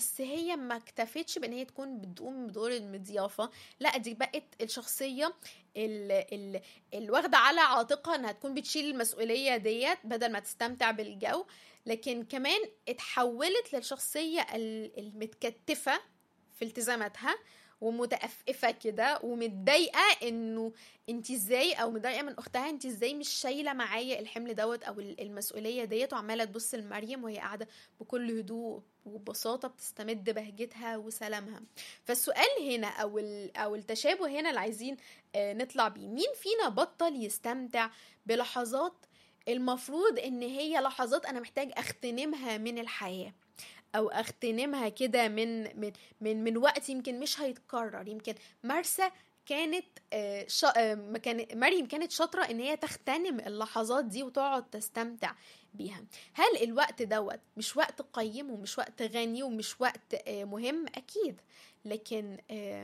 بس هي ما اكتفتش بان هي تكون بتقوم بدور المضيافه لا دي بقت الشخصيه ال ال واخده على عاتقها انها تكون بتشيل المسؤوليه ديت بدل ما تستمتع بالجو لكن كمان اتحولت للشخصيه المتكتفه في التزاماتها ومتأففة كده ومتضايقة انه انت ازاي او متضايقة من اختها انت ازاي مش شايلة معايا الحمل دوت او المسؤولية ديت وعمالة تبص لمريم وهي قاعدة بكل هدوء وببساطة بتستمد بهجتها وسلامها فالسؤال هنا او او التشابه هنا اللي عايزين نطلع بيه مين فينا بطل يستمتع بلحظات المفروض ان هي لحظات انا محتاج اغتنمها من الحياه او اغتنمها كده من من من من وقت يمكن مش هيتكرر يمكن مرسى كانت شا... كان مريم كانت شاطره ان هي تغتنم اللحظات دي وتقعد تستمتع بيها هل الوقت دوت مش وقت قيم ومش وقت غني ومش وقت مهم اكيد لكن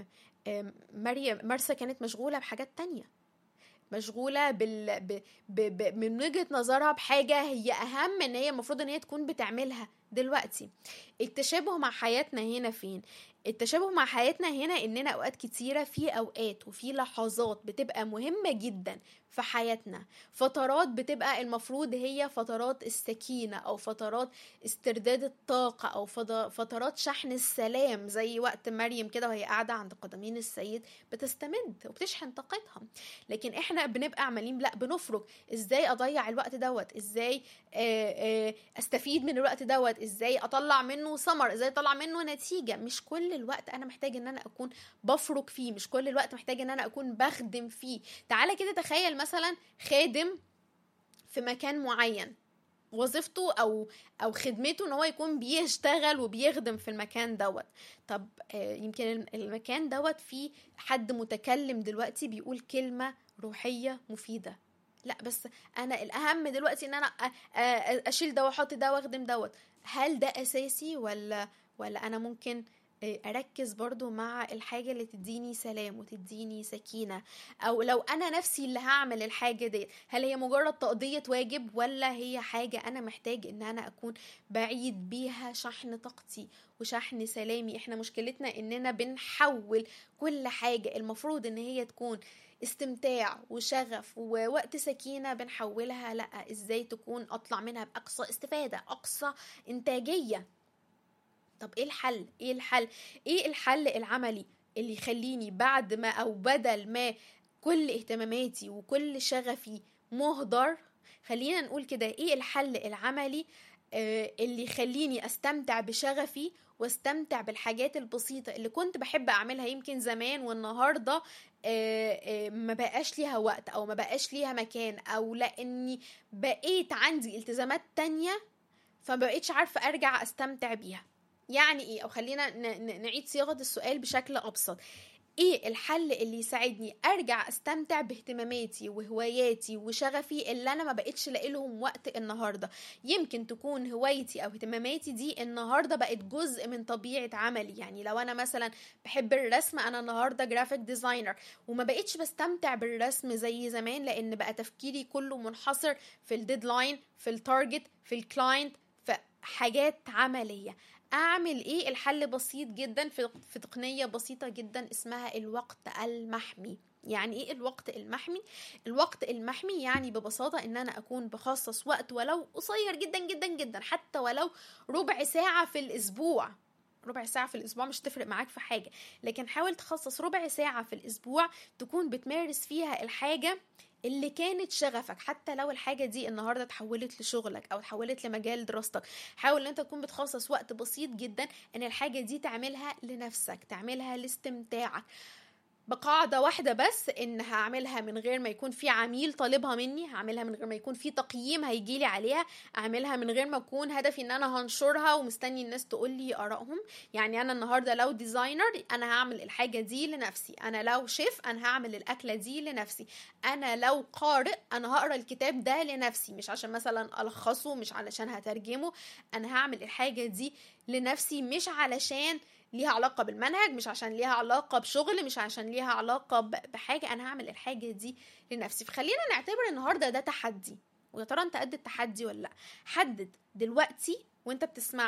مريم مرسى كانت مشغوله بحاجات تانية مشغوله بال ب... ب... ب... من وجهه نظرها بحاجه هي اهم ان هي المفروض ان هي تكون بتعملها دلوقتي التشابه مع حياتنا هنا فين التشابه مع حياتنا هنا اننا اوقات كتيره في اوقات وفي لحظات بتبقى مهمه جدا في حياتنا فترات بتبقى المفروض هي فترات السكينه او فترات استرداد الطاقه او فترات شحن السلام زي وقت مريم كده وهي قاعده عند قدمين السيد بتستمد وبتشحن طاقتها لكن احنا بنبقى عمالين لا بنفرج ازاي اضيع الوقت دوت ازاي استفيد من الوقت دوت ازاي اطلع منه ثمر ازاي اطلع منه نتيجه مش كل الوقت انا محتاج ان انا اكون بفرك فيه مش كل الوقت محتاج ان انا اكون بخدم فيه تعالى كده تخيل مثلا خادم في مكان معين وظيفته او او خدمته ان هو يكون بيشتغل وبيخدم في المكان دوت طب يمكن المكان دوت فيه حد متكلم دلوقتي بيقول كلمه روحيه مفيده لا بس انا الاهم دلوقتي ان انا اشيل ده واحط ده واخدم دوت هل ده اساسي ولا ولا انا ممكن اركز برضو مع الحاجه اللي تديني سلام وتديني سكينه او لو انا نفسي اللي هعمل الحاجه دي هل هي مجرد تقضيه واجب ولا هي حاجه انا محتاج ان انا اكون بعيد بيها شحن طاقتي وشحن سلامي احنا مشكلتنا اننا بنحول كل حاجه المفروض ان هي تكون استمتاع وشغف ووقت سكينة بنحولها لأ ازاي تكون اطلع منها بأقصى استفادة أقصى انتاجية طب ايه الحل ايه الحل ايه الحل العملي اللي يخليني بعد ما او بدل ما كل اهتماماتي وكل شغفي مهدر خلينا نقول كده ايه الحل العملي آه اللي يخليني استمتع بشغفي واستمتع بالحاجات البسيطة اللي كنت بحب اعملها يمكن زمان والنهاردة آه آه ما بقاش ليها وقت او ما بقاش ليها مكان او لاني بقيت عندي التزامات تانية فمبقيتش عارفة ارجع استمتع بيها يعني ايه او خلينا نعيد صياغه السؤال بشكل ابسط ايه الحل اللي يساعدني ارجع استمتع باهتماماتي وهواياتي وشغفي اللي انا ما بقتش لاقي لهم وقت النهارده يمكن تكون هوايتي او اهتماماتي دي النهارده بقت جزء من طبيعه عملي يعني لو انا مثلا بحب الرسم انا النهارده جرافيك ديزاينر وما بقتش بستمتع بالرسم زي زمان لان بقى تفكيري كله منحصر في الديدلاين في التارجت في الكلاينت في حاجات عمليه اعمل ايه الحل بسيط جدا في في تقنيه بسيطه جدا اسمها الوقت المحمي يعني ايه الوقت المحمي الوقت المحمي يعني ببساطه ان انا اكون بخصص وقت ولو قصير جدا جدا جدا حتى ولو ربع ساعه في الاسبوع ربع ساعة في الأسبوع مش تفرق معاك في حاجة لكن حاول تخصص ربع ساعة في الأسبوع تكون بتمارس فيها الحاجة اللي كانت شغفك حتى لو الحاجه دي النهارده اتحولت لشغلك او اتحولت لمجال دراستك حاول ان انت تكون بتخصص وقت بسيط جدا ان الحاجه دي تعملها لنفسك تعملها لاستمتاعك بقاعدة واحدة بس إن هعملها من غير ما يكون في عميل طالبها مني هعملها من غير ما يكون في تقييم هيجيلي عليها أعملها من غير ما أكون هدفي إن أنا هنشرها ومستني الناس تقول لي آرائهم يعني أنا النهاردة لو ديزاينر أنا هعمل الحاجة دي لنفسي أنا لو شيف أنا هعمل الأكلة دي لنفسي أنا لو قارئ أنا هقرا الكتاب ده لنفسي مش عشان مثلا ألخصه مش علشان هترجمه أنا هعمل الحاجة دي لنفسي مش علشان ليها علاقه بالمنهج مش عشان ليها علاقه بشغل مش عشان ليها علاقه بحاجه انا هعمل الحاجه دي لنفسي فخلينا نعتبر النهارده ده تحدي ويا ترى انت قد التحدي ولا لا حدد دلوقتي وانت بتسمعنا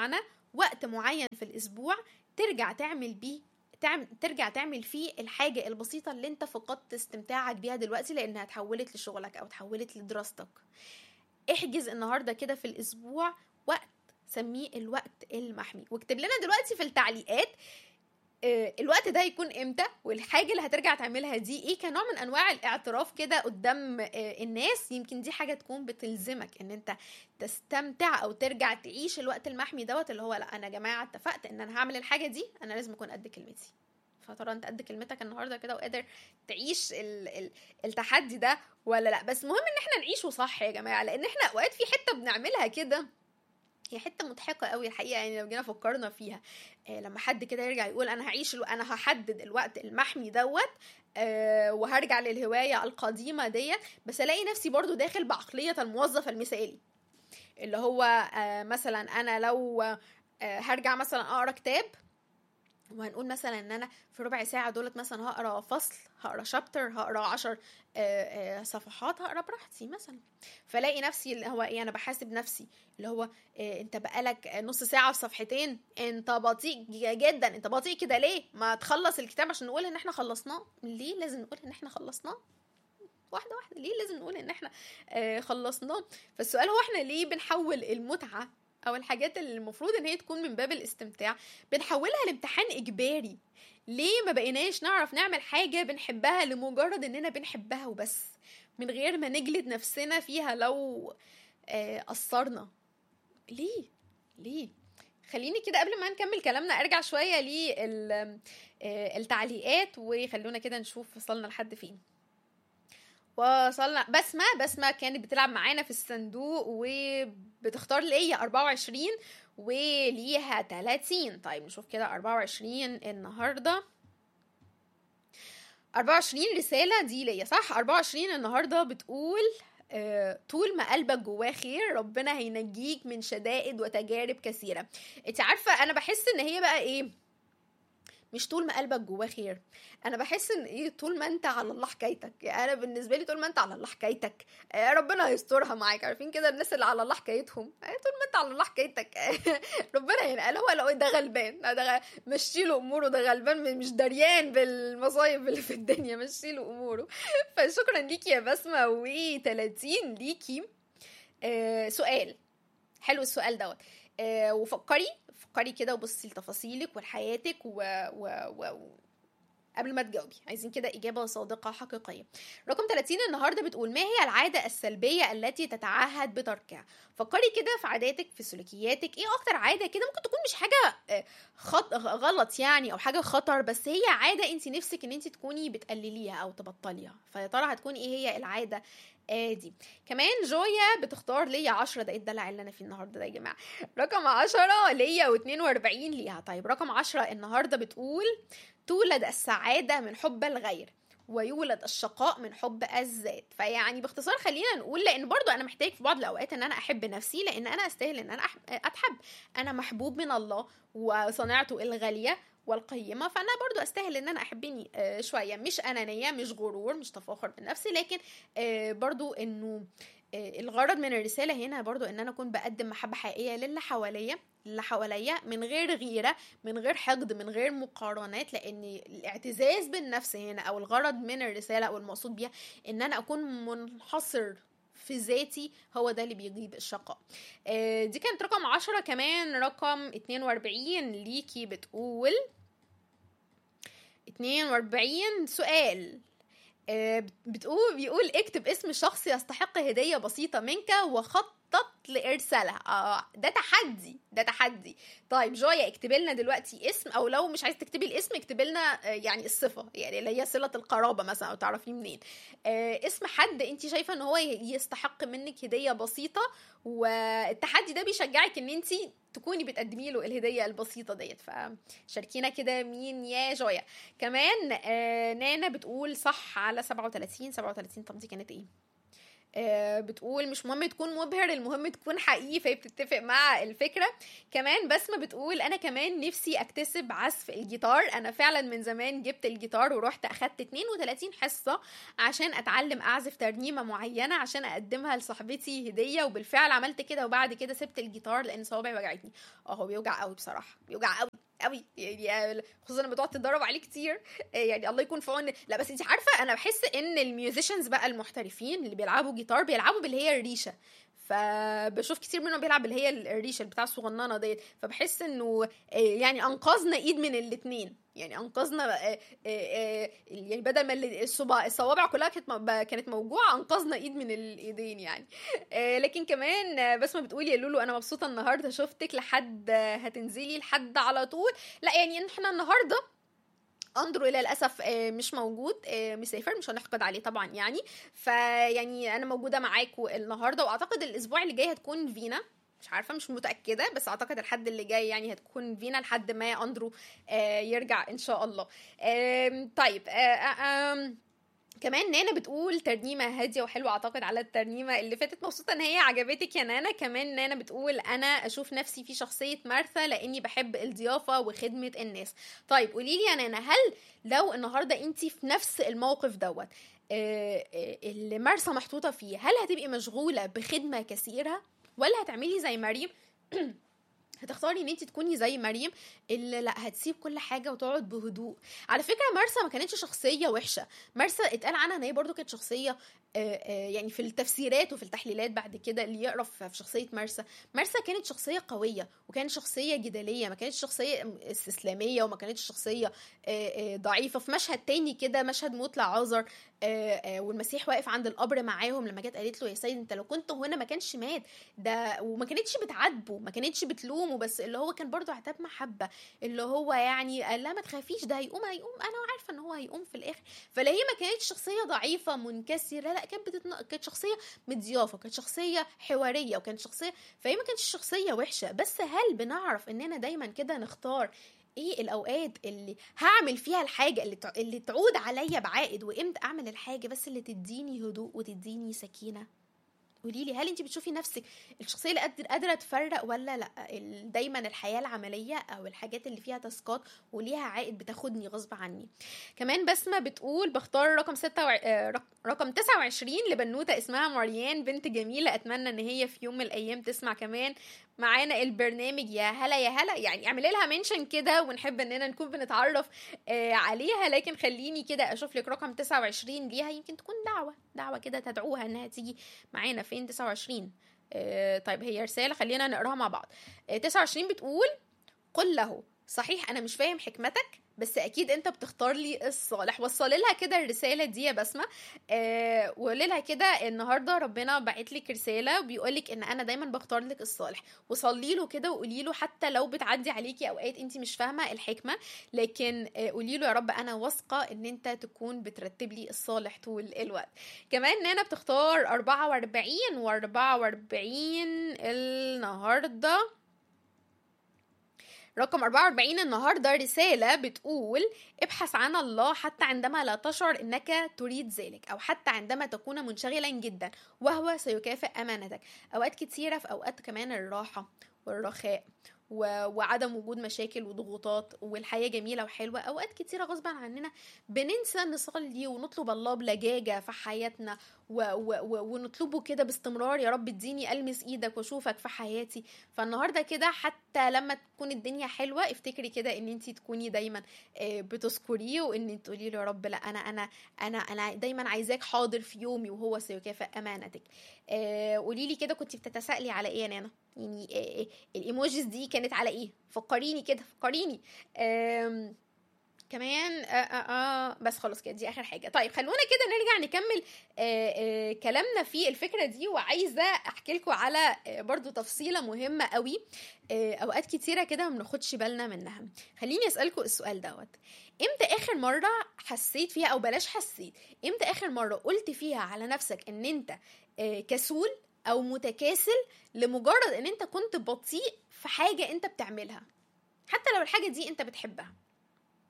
وقت معين في الاسبوع ترجع تعمل بيه تعمل ترجع تعمل فيه الحاجة البسيطة اللي انت فقدت استمتاعك بيها دلوقتي لانها اتحولت لشغلك او اتحولت لدراستك احجز النهاردة كده في الاسبوع وقت سميه الوقت المحمي واكتب لنا دلوقتي في التعليقات آه، الوقت ده هيكون امتى والحاجه اللي هترجع تعملها دي ايه كنوع من انواع الاعتراف كده قدام آه، الناس يمكن دي حاجه تكون بتلزمك ان انت تستمتع او ترجع تعيش الوقت المحمي دوت اللي هو لا انا يا جماعه اتفقت ان انا هعمل الحاجه دي انا لازم اكون قد كلمتي فترى انت قد كلمتك النهارده كده وقادر تعيش ال ال التحدي ده ولا لا بس مهم ان احنا نعيشه صح يا جماعه لان احنا اوقات في حته بنعملها كده هي حته مضحكه قوي الحقيقه يعني لو جينا فكرنا فيها آه لما حد كده يرجع يقول انا هعيش الو... انا هحدد الوقت المحمي دوت آه وهرجع للهوايه القديمه ديت بس الاقي نفسي برضو داخل بعقليه الموظف المثالي اللي هو آه مثلا انا لو آه هرجع مثلا اقرا كتاب وهنقول مثلا ان انا في ربع ساعه دولت مثلا هقرا فصل هقرا شابتر هقرا عشر آه، آه، صفحات هقرا براحتي مثلا فلاقي نفسي اللي هو ايه انا بحاسب نفسي اللي هو إيه انت بقالك نص ساعه في صفحتين انت بطيء جدا انت بطيء كده ليه ما تخلص الكتاب عشان نقول ان احنا خلصناه ليه لازم نقول ان احنا خلصناه واحده واحده ليه لازم نقول ان احنا آه، خلصناه فالسؤال هو احنا ليه بنحول المتعه او الحاجات اللي المفروض ان هي تكون من باب الاستمتاع بنحولها لامتحان اجباري ليه ما بقيناش نعرف نعمل حاجة بنحبها لمجرد اننا بنحبها وبس من غير ما نجلد نفسنا فيها لو آه، قصرنا ليه ليه خليني كده قبل ما نكمل كلامنا ارجع شوية للتعليقات وخلونا كده نشوف وصلنا لحد فين وصلنا بسمة بسمة كانت بتلعب معانا في الصندوق وبتختار ليا 24 وليها 30 طيب نشوف كده 24 النهارده 24 رسالة دي ليا صح 24 النهارده بتقول آه، طول ما قلبك جواه خير ربنا هينجيك من شدائد وتجارب كثيرة انت عارفة انا بحس ان هي بقى ايه مش طول ما قلبك جواه خير انا بحس ان ايه طول ما انت على الله حكايتك يعني انا بالنسبه لي طول ما انت على الله حكايتك آه، ربنا هيسترها معاك عارفين كده الناس اللي على الله حكايتهم آه، طول ما انت على الله حكايتك ربنا هينقل هو لو ده غلبان آه، ده غ- مشي له اموره ده غلبان مش دريان بالمصايب اللي في الدنيا مشي له اموره فشكرا ليكي يا بسمه و30 ليكي آه سؤال حلو السؤال دوت آه وفكري فكري كده وبصي لتفاصيلك ولحياتك و... و... و... قبل ما تجاوبي عايزين كده إجابة صادقة حقيقية رقم 30 النهاردة بتقول ما هي العادة السلبية التي تتعهد بتركها فكري كده في عاداتك في سلوكياتك ايه اكتر عادة كده ممكن تكون مش حاجة آه، خط... غلط يعني او حاجة خطر بس هي عادة انت نفسك ان انت تكوني بتقلليها او تبطليها فيا ترى هتكون ايه هي العادة آه دي كمان جويا بتختار ليا 10 ده ايه الدلع اللي انا فيه النهارده ده يا جماعه رقم 10 ليا و42 ليها طيب رقم 10 النهارده بتقول تولد السعاده من حب الغير ويولد الشقاء من حب الذات فيعني باختصار خلينا نقول لان برضو انا محتاج في بعض الاوقات ان انا احب نفسي لان انا استاهل ان انا أح- اتحب انا محبوب من الله وصنعته الغاليه والقيمه فانا برضو استاهل ان انا احبني آه، شويه مش انانيه مش غرور مش تفاخر بنفسي لكن آه، برضو انه آه، الغرض من الرساله هنا برضو ان انا اكون بقدم محبه حقيقيه للي حواليا اللي حواليا من غير غيره من غير حقد من غير مقارنات لان الاعتزاز بالنفس هنا او الغرض من الرساله او المقصود بيها ان انا اكون منحصر في ذاتي هو ده اللي بيجيب الشقاء آه، دي كانت رقم عشرة كمان رقم 42 ليكي بتقول 42 سؤال آه، بتقول بيقول اكتب اسم شخص يستحق هدية بسيطة منك وخطط لإرسالها آه ده تحدي ده تحدي طيب جويا اكتبي لنا دلوقتي اسم او لو مش عايز تكتبي الاسم اكتبي لنا آه، يعني الصفة يعني اللي هي صلة القرابة مثلا او تعرفيه منين آه اسم حد انت شايفة ان هو يستحق منك هدية بسيطة والتحدي ده بيشجعك ان انت تكوني بتقدمي له الهدية البسيطة ديت فشاركينا كده مين يا جويا كمان آه نانا بتقول صح على 37 37 طب دي كانت ايه آه، بتقول مش مهم تكون مبهر المهم تكون حقيقي فهي بتتفق مع الفكره كمان بسمه بتقول انا كمان نفسي اكتسب عزف الجيتار انا فعلا من زمان جبت الجيتار ورحت اخدت 32 حصه عشان اتعلم اعزف ترنيمه معينه عشان اقدمها لصاحبتي هديه وبالفعل عملت كده وبعد كده سبت الجيتار لان صوابعي وجعتني اه هو بيوجع قوي بصراحه بيوجع قوي قوي يعني خصوصا لما بتقعد تتدرب عليه كتير يعني الله يكون في عون لا بس انت عارفه انا بحس ان الميوزيشنز بقى المحترفين اللي بيلعبوا جيتار بيلعبوا باللي هي الريشه فبشوف كتير منهم بيلعب اللي هي الريشه بتاع الصغننه ديت فبحس انه يعني انقذنا ايد من الاتنين يعني انقذنا يعني بدل ما الصباع الصوابع كلها كانت كانت موجوعه انقذنا ايد من الايدين يعني لكن كمان بس ما بتقولي يا لولو انا مبسوطه النهارده شفتك لحد هتنزلي لحد على طول لا يعني احنا النهارده اندرو للاسف مش موجود مسافر مش هنحقد عليه طبعا يعني فيعني انا موجوده معاكم النهارده واعتقد الاسبوع اللي جاي هتكون فينا مش عارفه مش متاكده بس اعتقد الحد اللي جاي يعني هتكون فينا لحد ما اندرو يرجع ان شاء الله طيب كمان نانا بتقول ترنيمه هاديه وحلوه اعتقد على الترنيمه اللي فاتت مبسوطه ان هي عجبتك يا نانا كمان نانا بتقول انا اشوف نفسي في شخصيه مارثا لاني بحب الضيافه وخدمه الناس طيب قولي لي يا نانا هل لو النهارده انت في نفس الموقف دوت اللي مارثا محطوطه فيه هل هتبقي مشغوله بخدمه كثيره ولا هتعملي زي مريم هتختاري ان انت تكوني زي مريم اللي لا هتسيب كل حاجه وتقعد بهدوء على فكره مرسى ما كانتش شخصيه وحشه مرسى اتقال عنها ان هي برضو كانت شخصيه يعني في التفسيرات وفي التحليلات بعد كده اللي يقرا في شخصيه مرسى مرسى كانت شخصيه قويه وكانت شخصيه جداليه ما كانتش شخصيه استسلاميه وما كانتش شخصيه ضعيفه في مشهد تاني كده مشهد موت لعازر والمسيح واقف عند القبر معاهم لما جت قالت له يا سيد انت لو كنت هنا ما كانش مات ده وما كانتش بتعاتبه ما كانتش بتلومه بس اللي هو كان برضو عتاب محبه اللي هو يعني قال لها ما تخافيش ده هيقوم هيقوم انا عارفه ان هو هيقوم في الاخر فلا هي ما كانتش شخصيه ضعيفه منكسره لا كانت بتتن... كانت شخصيه مضيافه كانت شخصيه حواريه وكانت شخصيه فهي ما كانتش شخصيه وحشه بس هل بنعرف اننا دايما كده نختار ايه الاوقات اللي هعمل فيها الحاجه اللي تع... اللي تعود عليا بعائد وامتى اعمل الحاجه بس اللي تديني هدوء وتديني سكينه قولي لي هل انت بتشوفي نفسك الشخصيه اللي قادر قادره تفرق ولا لا دايما الحياه العمليه او الحاجات اللي فيها تاسكات وليها عائد بتاخدني غصب عني كمان بسمه بتقول بختار رقم ستة و... رقم 29 لبنوته اسمها مريان بنت جميله اتمنى ان هي في يوم من الايام تسمع كمان معانا البرنامج يا هلا يا هلا يعني اعملي لها منشن كده ونحب اننا نكون بنتعرف آه عليها لكن خليني كده اشوف لك رقم 29 ليها يمكن تكون دعوه دعوه كده تدعوها انها تيجي معانا فين 29 آه طيب هي رساله خلينا نقراها مع بعض آه 29 بتقول قل له صحيح انا مش فاهم حكمتك بس اكيد انت بتختار لي الصالح وصلي لها كده الرساله دي يا بسمه آه وقولي لها كده النهارده ربنا باعت لك رساله وبيقول لك ان انا دايما بختار لك الصالح وصلي له كده وقولي له حتى لو بتعدي عليكي اوقات انت مش فاهمه الحكمه لكن آه قولي له يا رب انا واثقه ان انت تكون بترتب لي الصالح طول الوقت كمان نانا بتختار 44 و44 النهارده رقم 44 النهاردة رسالة بتقول ابحث عن الله حتى عندما لا تشعر انك تريد ذلك او حتى عندما تكون منشغلا جدا وهو سيكافئ امانتك اوقات كتيرة في اوقات كمان الراحة والرخاء و... وعدم وجود مشاكل وضغوطات والحياة جميلة وحلوة أوقات كتيرة غصبا عننا بننسى نصلي ونطلب الله بلجاجة في حياتنا و... و... و... ونطلبه كده باستمرار يا رب اديني ألمس إيدك وأشوفك في حياتي فالنهاردة كده حتى لما تكون الدنيا حلوة افتكري كده إن أنت تكوني دايما بتذكريه وإن تقولي له يا رب لا أنا أنا أنا أنا دايما عايزاك حاضر في يومي وهو سيكافئ أمانتك قولي لي كده كنت بتتسائلي على إيه يا نانا يعني الايموجيز دي كانت على ايه فكريني كده فكريني كمان آه آه آه بس خلاص كده دي اخر حاجه طيب خلونا كده نرجع نكمل آه آه كلامنا في الفكره دي وعايزه احكي لكم على آه برضو تفصيله مهمه قوي آه اوقات كتيره كده ما بناخدش بالنا منها خليني اسالكم السؤال دوت امتى اخر مره حسيت فيها او بلاش حسيت امتى اخر مره قلت فيها على نفسك ان انت آه كسول او متكاسل لمجرد ان انت كنت بطيء في حاجه انت بتعملها حتى لو الحاجه دي انت بتحبها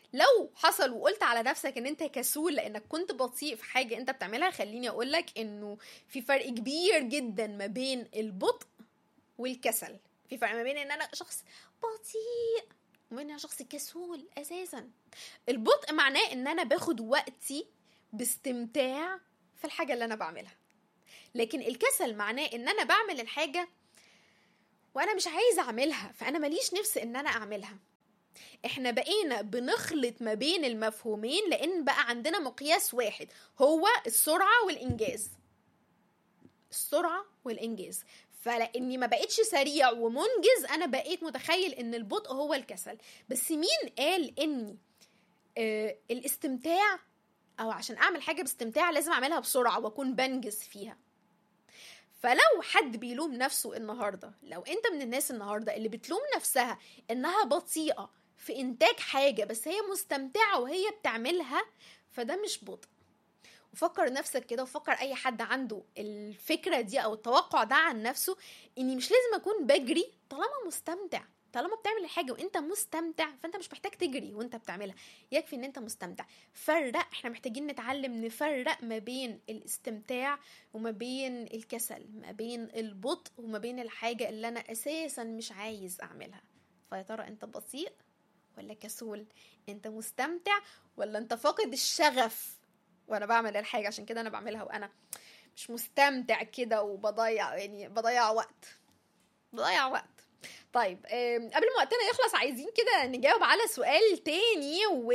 لو حصل وقلت على نفسك ان انت كسول لانك كنت بطيء في حاجه انت بتعملها خليني اقولك انه في فرق كبير جدا ما بين البطء والكسل في فرق ما بين ان انا شخص بطيء وما ان انا شخص كسول اساسا البطء معناه ان انا باخد وقتي باستمتاع في الحاجه اللي انا بعملها لكن الكسل معناه ان انا بعمل الحاجه وانا مش عايزه اعملها فانا ماليش نفس ان انا اعملها احنا بقينا بنخلط ما بين المفهومين لان بقى عندنا مقياس واحد هو السرعه والانجاز السرعه والانجاز فلاني ما بقتش سريع ومنجز انا بقيت متخيل ان البطء هو الكسل بس مين قال اني آه الاستمتاع او عشان اعمل حاجه باستمتاع لازم اعملها بسرعه واكون بنجز فيها فلو حد بيلوم نفسه النهارده لو انت من الناس النهارده اللي بتلوم نفسها انها بطيئه في انتاج حاجه بس هي مستمتعه وهي بتعملها فده مش بطء وفكر نفسك كده وفكر اي حد عنده الفكره دي او التوقع ده عن نفسه اني مش لازم اكون بجري طالما مستمتع طالما بتعمل الحاجه وانت مستمتع فانت مش محتاج تجري وانت بتعملها يكفي ان انت مستمتع فرق احنا محتاجين نتعلم نفرق ما بين الاستمتاع وما بين الكسل ما بين البطء وما بين الحاجه اللي انا اساسا مش عايز اعملها فيا ترى انت بطيء ولا كسول انت مستمتع ولا انت فاقد الشغف وانا بعمل الحاجه عشان كده انا بعملها وانا مش مستمتع كده وبضيع يعني بضيع وقت بضيع وقت طيب قبل ما وقتنا يخلص عايزين كده نجاوب على سؤال تاني و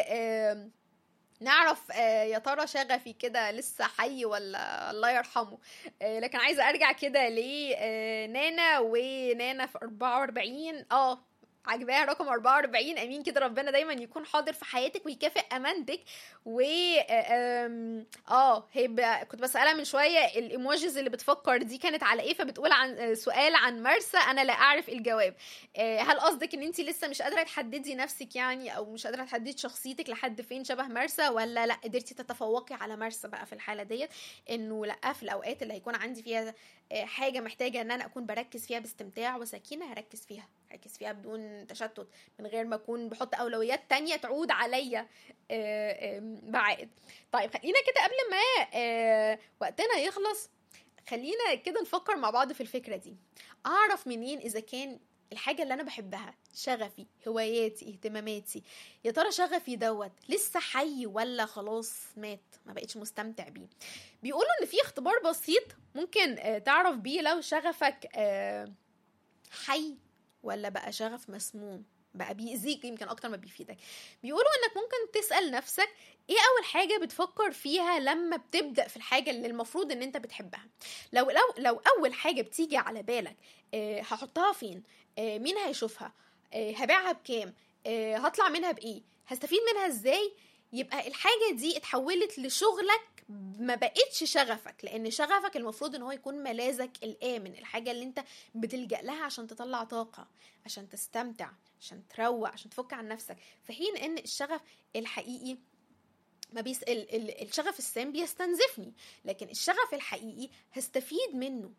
نعرف يا ترى شغفي كده لسه حي ولا الله يرحمه لكن عايزه ارجع كده لنانا ونانا في 44 اه عجباها رقم 44 امين كده ربنا دايما يكون حاضر في حياتك ويكافئ امانتك و اه هي ب... كنت بسالها من شويه الايموجيز اللي بتفكر دي كانت على ايه فبتقول عن سؤال عن مرسى انا لا اعرف الجواب هل قصدك ان انت لسه مش قادره تحددي نفسك يعني او مش قادره تحددي شخصيتك لحد فين شبه مرسى ولا لا قدرتي تتفوقي على مرسى بقى في الحاله ديت انه لا في الاوقات اللي هيكون عندي فيها حاجه محتاجه ان انا اكون بركز فيها باستمتاع وسكينه هركز فيها هركز فيها بدون تشتت من غير ما اكون بحط اولويات تانية تعود عليا بعائد طيب خلينا كده قبل ما وقتنا يخلص خلينا كده نفكر مع بعض في الفكره دي اعرف منين اذا كان الحاجة اللي أنا بحبها شغفي هواياتي اهتماماتي يا ترى شغفي دوت لسه حي ولا خلاص مات ما بقتش مستمتع بيه بيقولوا إن في اختبار بسيط ممكن تعرف بيه لو شغفك حي ولا بقى شغف مسموم بقى بيأذيك يمكن اكتر ما بيفيدك بيقولوا انك ممكن تسأل نفسك ايه اول حاجة بتفكر فيها لما بتبدأ في الحاجة اللي المفروض ان انت بتحبها لو لو لو اول حاجة بتيجي على بالك أه هحطها فين أه مين هيشوفها أه هبيعها بكام أه هطلع منها بايه هستفيد منها ازاي يبقى الحاجة دي اتحولت لشغلك ما بقتش شغفك لان شغفك المفروض ان هو يكون ملاذك الامن الحاجه اللي انت بتلجا لها عشان تطلع طاقه عشان تستمتع عشان تروق عشان تفك عن نفسك في حين ان الشغف الحقيقي ما بيس... ال... ال... الشغف السام بيستنزفني لكن الشغف الحقيقي هستفيد منه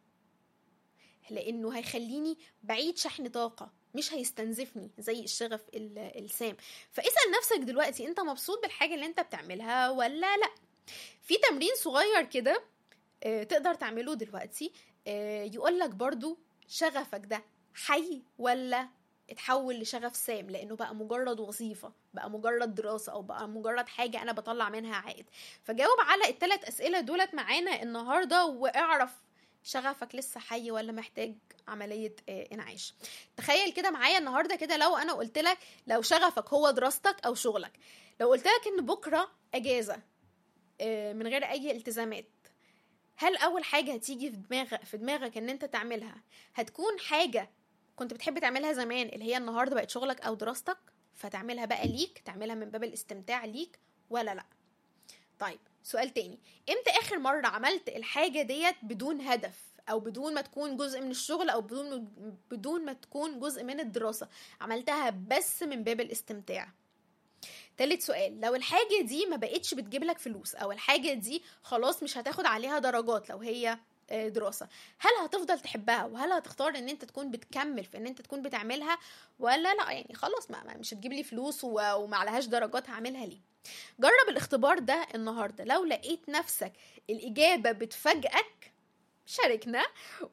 لانه هيخليني بعيد شحن طاقه مش هيستنزفني زي الشغف السام فاسال نفسك دلوقتي انت مبسوط بالحاجه اللي انت بتعملها ولا لا في تمرين صغير كده تقدر تعمله دلوقتي يقول لك برضو شغفك ده حي ولا اتحول لشغف سام لانه بقى مجرد وظيفه بقى مجرد دراسه او بقى مجرد حاجه انا بطلع منها عائد فجاوب على الثلاث اسئله دولت معانا النهارده واعرف شغفك لسه حي ولا محتاج عملية انعاش تخيل كده معايا النهاردة كده لو انا قلت لك لو شغفك هو دراستك او شغلك لو قلت لك ان بكرة اجازة من غير اي التزامات هل اول حاجه هتيجي في دماغك في دماغك ان انت تعملها هتكون حاجه كنت بتحب تعملها زمان اللي هي النهارده بقت شغلك او دراستك فتعملها بقى ليك تعملها من باب الاستمتاع ليك ولا لا طيب سؤال تاني امتى اخر مره عملت الحاجه ديت بدون هدف او بدون ما تكون جزء من الشغل او بدون بدون ما تكون جزء من الدراسه عملتها بس من باب الاستمتاع تالت سؤال لو الحاجة دي ما بقتش بتجيب لك فلوس او الحاجة دي خلاص مش هتاخد عليها درجات لو هي آه، دراسه هل هتفضل تحبها وهل هتختار ان انت تكون بتكمل في ان انت تكون بتعملها ولا لا يعني خلاص ما ما- مش هتجيب لي فلوس و- وما عليهاش درجات هعملها ليه جرب الاختبار ده النهارده لو لقيت نفسك الاجابه بتفاجئك شاركنا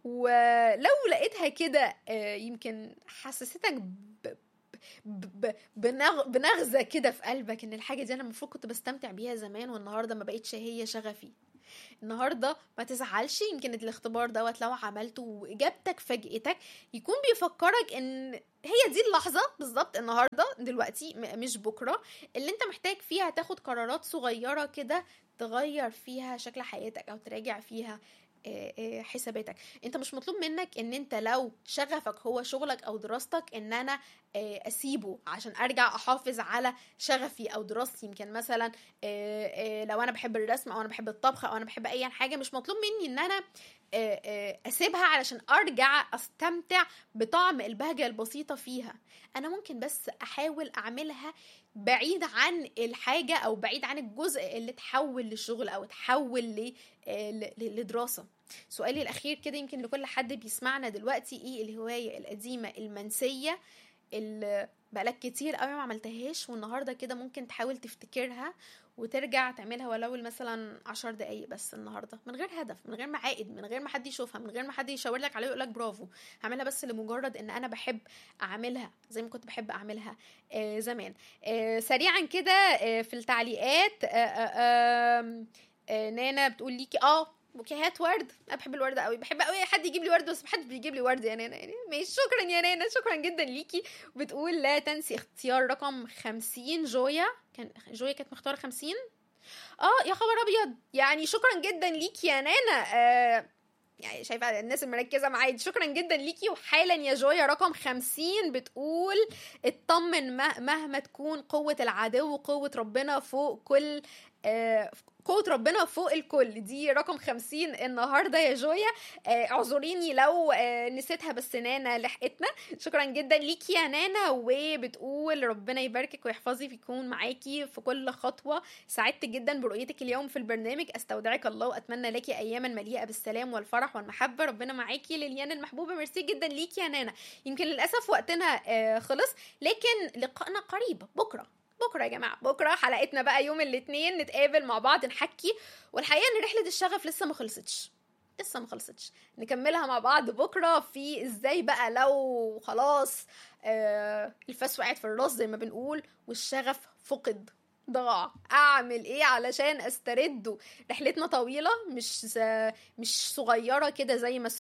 ولو لقيتها كده آه، يمكن حسستك ب- ب- ب- بنغ... بنغزه كده في قلبك ان الحاجه دي انا المفروض كنت بستمتع بيها زمان والنهارده ما بقتش هي شغفي النهارده ما تزعلش يمكن الاختبار دوت لو عملته واجابتك فاجئتك يكون بيفكرك ان هي دي اللحظه بالظبط النهارده دلوقتي م- مش بكره اللي انت محتاج فيها تاخد قرارات صغيره كده تغير فيها شكل حياتك او تراجع فيها آه، آه، حساباتك انت مش مطلوب منك ان انت لو شغفك هو شغلك او دراستك ان انا آه، اسيبه عشان ارجع احافظ على شغفي او دراستي يمكن مثلا آه، آه، لو انا بحب الرسم او انا بحب الطبخ او انا بحب اي حاجه مش مطلوب مني ان انا آه، آه، اسيبها علشان ارجع استمتع بطعم البهجه البسيطه فيها انا ممكن بس احاول اعملها بعيد عن الحاجه او بعيد عن الجزء اللي اتحول لشغل او اتحول ل- آه، ل- ل- لدراسه سؤالي الاخير كده يمكن لكل حد بيسمعنا دلوقتي ايه الهوايه القديمه المنسيه اللي بقالك كتير قوي ما عملتهاش والنهارده كده ممكن تحاول تفتكرها وترجع تعملها ولو مثلا عشر دقايق بس النهارده من غير هدف من غير ما عائد من غير ما حد يشوفها من غير ما حد يشاور لك عليها ويقول لك برافو هعملها بس لمجرد ان انا بحب اعملها زي ما كنت بحب اعملها آه زمان آه سريعا كده آه في التعليقات آه آه آه آه نانا بتقول ليكي اه بوكيهات ورد انا بحب الورد قوي بحب قوي حد يجيب لي ورد بس محدش بيجيب لي ورد يا نانا يعني ماشي شكرا يا نانا شكرا جدا ليكي بتقول لا تنسي اختيار رقم 50 جويا كان جويا كانت مختاره 50 اه يا خبر ابيض يعني شكرا جدا ليكي يا نانا آه يعني شايفه الناس المركزه معايا دي شكرا جدا ليكي وحالا يا جويا رقم 50 بتقول اطمن مه- مهما تكون قوه العدو قوه ربنا فوق كل آه قوة ربنا فوق الكل دي رقم خمسين النهاردة يا جويا آه، اعذريني لو آه، نسيتها بس نانا لحقتنا شكرا جدا ليكي يا نانا وبتقول ربنا يباركك ويحفظك ويكون معاكي في كل خطوة سعدت جدا برؤيتك اليوم في البرنامج استودعك الله واتمنى لك اياما مليئة بالسلام والفرح والمحبة ربنا معاكي لليان المحبوبة ميرسي جدا ليكي يا نانا يمكن للاسف وقتنا آه، خلص لكن لقائنا قريب بكرة بكره يا جماعه بكره حلقتنا بقى يوم الاثنين نتقابل مع بعض نحكي والحقيقه ان رحله الشغف لسه ما خلصتش لسه ما خلصتش نكملها مع بعض بكره في ازاي بقى لو خلاص آه الفاس وقعت في الراس زي ما بنقول والشغف فقد ضاع اعمل ايه علشان استرده رحلتنا طويله مش مش صغيره كده زي ما